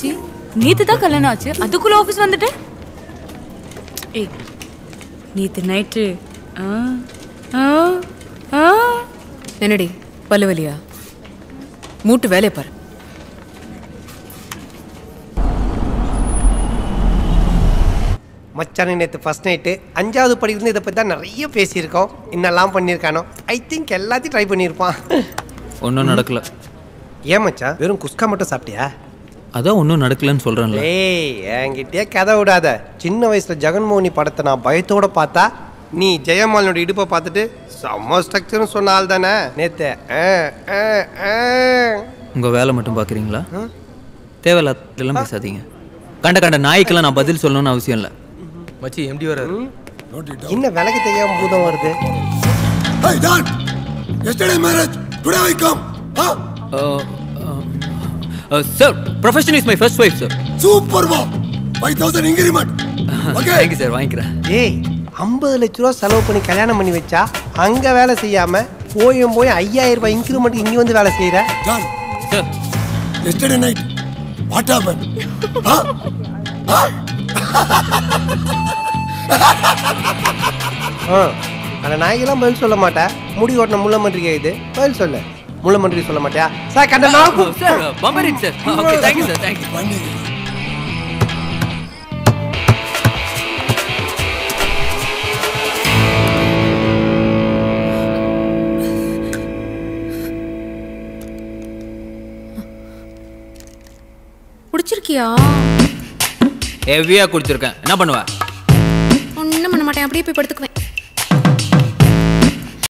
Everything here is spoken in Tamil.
மச்சி நேத்து தான் கல்யாணம் ஆச்சு அதுக்குள்ள ஆபீஸ் வந்துட்டு ஏய் நேத்து நைட்டு ஆ ஆ ஆ என்னடி பல்லு வலியா மூட்டு வேலையை பாரு மச்சானு நேற்று ஃபஸ்ட் நைட்டு அஞ்சாவது படிக்கிறது இதை பற்றி தான் நிறைய பேசியிருக்கோம் என்னெல்லாம் பண்ணியிருக்கானோ ஐ திங்க் எல்லாத்தையும் ட்ரை பண்ணியிருப்பான் ஒன்றும் நடக்கல ஏன் மச்சான் வெறும் குஸ்கா மட்டும் சாப்பிட்டியா அதான் ஒன்றும் நடக்கலன்னு சொல்கிறேன்ல ஏய் என்கிட்டயே கதை விடாத சின்ன வயசுல ஜெகன்மோகினி படத்தை நான் பயத்தோட பார்த்தா நீ ஜெயமாலனோட இடுப்பை பார்த்துட்டு செம்ம ஸ்ட்ரக்சர்னு சொன்ன ஆள் தானே நேத்து ஆ, ஆ, ஆ. உங்கள் வேலை மட்டும் பார்க்குறீங்களா தேவையில்லாதெல்லாம் பேசாதீங்க கண்ட கண்ட நாய்க்கெல்லாம் நான் பதில் சொல்லணும்னு அவசியம் இல்லை மச்சி எம்டி வராரு என்ன விலைக்கு தெரியாம பூதம் வருது Hey, Don! Yesterday marriage, today I come. Huh? Sir profession is my first wife sir Super wow! 5000 increment. Okay? Thank you sir வாங்கிக்கிறேன் ஏய் ஐம்பது லட்ச ரூபா செலவு பண்ணி கல்யாணம் பண்ணி வச்சா அங்க வேலை செய்யாம போயும் போய் ஐயாயிரம் ரூபாய் இன்க்ரிமெண்ட் இங்க வந்து வேலை செய்யற Don, sir yesterday night, what happened? Huh? Huh? ஆ, அந்த நாய்க்கெல்லாம் பதில் சொல்ல மாட்டேன் முடி ஓட்டின முள்ளமன்றி இது பதில் சொல்லு முள்ளமன்றி சொல்ல மாட்டியா சார் கண்ட நாக்கு சார் பம்பரின் sir okay thank you sir thank you Funny. குடிச்சிருக்கியா ஹெவியாக குடிச்சிருக்கேன் என்ன பண்ணுவேன் ஒன்றும் பண்ண மாட்டேன் அப்படியே போய் படுத்துக்குவேன்